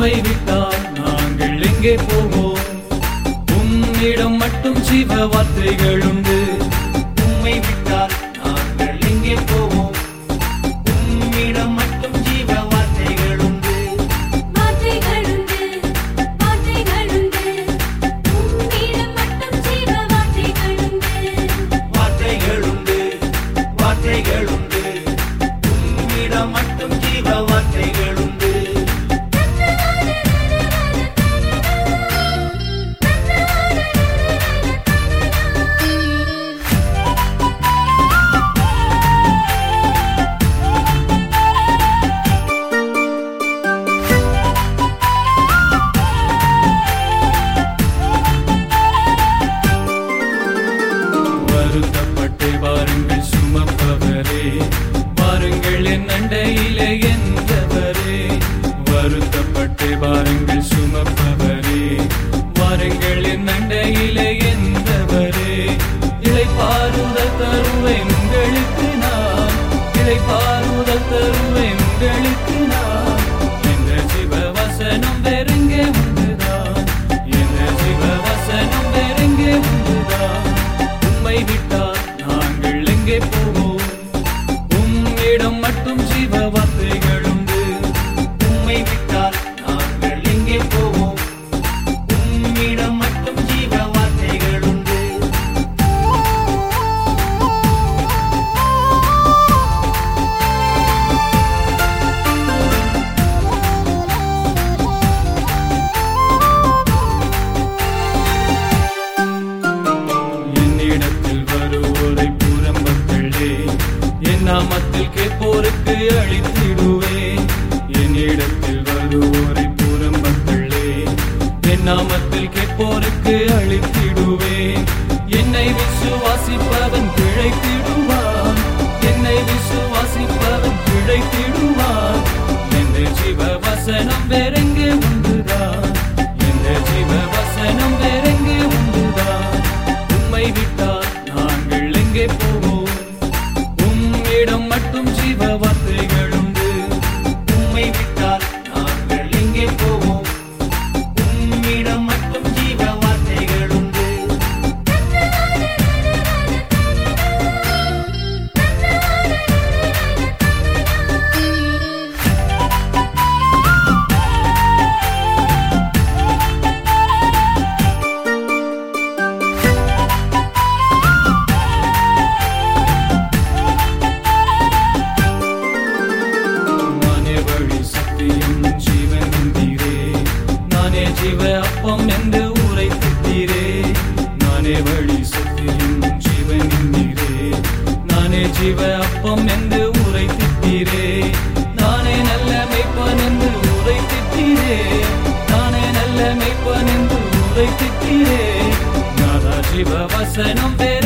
உம்மை விட்டால் நாங்கள் எங்கே போவோம் உம்மிடம் மட்டும் ஜீவ வார்த்தைகள் உண்டு உம்மை விட்டால் நாங்கள் எங்கே போவோம் உம்மிடம் மட்டும் ஜீவ வார்த்தைகள் உண்டு வார்த்தைகளுண்டு வார்த்தைகளுண்டு உம்மிடம் மட்டும் ஜீவ வார்த்தைகளுண்டு வார்த்தைகள் உண்டு வார்த்தைகள் உண்டு உம்மிடம் மட்டும் ஜீவ வார்த்தைகள் உண்டு வருத்தப்பட்டு வாருங்கள் சுமப்பவரே வாருங்கள் என் அண்டையிலே என்றவரே வருத்தப்பட்டு வாருங்கள் சுமப்பவரே வாருங்கள் என் அண்டையிலே என்றவரே இளைப்பாறுதல் தருவேன் உங்களுக்கு நான் இளைப்பாறுதல் தருவேன் உங்களுக்கு நான் என்ற சிவ வசனம் வேறெங்கே உண்டுதான் என்ற சிவ வசனம் வேறெங்கே உண்டுதான் உம்மை விட்டால் நாங்கள் எங்கே போவோம் உம்மிடம் மட்டும் ஜீவ வார்த்தைகள் உண்டு உம்மை விட்டால் நாங்கள் எங்கே போவோம் உம்மிடம் மட்டும் ஜீவ வார்த்தைகள் உண்டு என்னிடத்தில் வருவோரை புறம்பர்களே என் நாமத்தில் கேட்போருக்கு அழித்திடுவேன் என்னிடத்தில் வருவோரை புறம்பர்களே என் நாமத்தில் கேட்போருக்கு அழித்திடுவேன் என்னை விசுவாசிப்பவன் பிழைத்திடுவான் என்னை விசுவாசிப்பவன் பிழைத்திடுவான் என்ற ஜீவ வசனம் வேறெங்கே உண்டுதான் என்ற ஜீவ வசனம் வேறெங்கே உண்டுதான் உம்மை விட்டால் நாங்கள் எங்கே போவோம் உம்மிடம் மட்டும் ஜீவ வார்த்தைகள் உண்டு உம்மை விட்டால் நாங்கள் எங்கே போவோம் உம்மிடம் மட்டும் ஜீவ வார்த்தைகள் உண்டு நானே வழி சத்தியம் ஜீவன் என்கிறே நானே ஜீவ அப்பம் என்று உரைத்திட்டீரே நானே வழி சத்தியம் ஜீவன் என்கிறே நானே ஜீவ அப்பம் என்று உரைத்திட்டீரே நானே நல்ல மெய்ப்பன் என்று உரைத்திட்டீரே நானே நல்ல மெய்ப்பன் என்று உரைத்திட்டீரே நாதா ஜீவ வசனம் வே